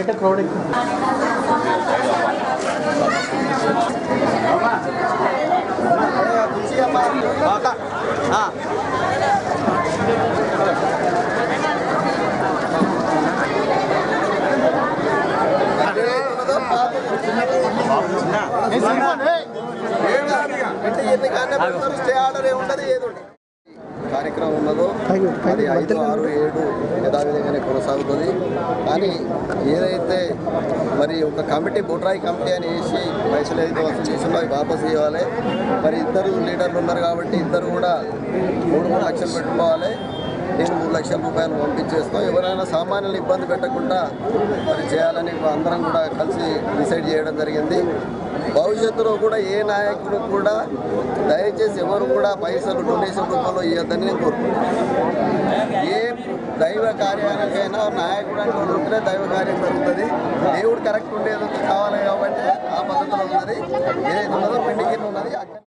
బయట క్రౌడ్ ఎక్కువ stay order ఏముంటది ఏది ఉండదు. కార్యక్రమం ఉన్నదో అది ఐదు ఆరు ఏడు యథావిధంగానే కొనసాగుతుంది కానీ ఏదైతే మరి ఒక కమిటీ బుట్రాయి కమిటీ అని వేసి పైసలు ఏదైతే వసూలు చేసిందో అవి వాపసు ఇవ్వాలి మరి ఇద్దరు లీడర్లు ఉన్నారు కాబట్టి ఇద్దరు కూడా మూడు మూడు లక్షలు పెట్టుకోవాలి నేను మూడు లక్షల రూపాయలు పంపించేస్తాం ఎవరైనా సామాన్యులు ఇబ్బంది పెట్టకుండా మరి చేయాలని అందరం కూడా కలిసి డిసైడ్ చేయడం జరిగింది భవిష్యత్తులో కూడా ఏ నాయకుడు కూడా దయచేసి ఎవరు కూడా పైసలు డొనేషన్ రూపంలో ఇవ్వద్దని నేను కోరుకుంటున్నాను ఏ దైవ కార్యానికైనా నాయకుడు అంటే ఒకడు ఉంటేనే దైవ కార్యం జరుగుతుంది దేవుడు కరెక్ట్ ఉండేది కావాలి కాబట్టి ఆ పద్ధతిలో ఉన్నది ఏదైతే ఉన్నదో పిండికి ఉన్నది అక్కడ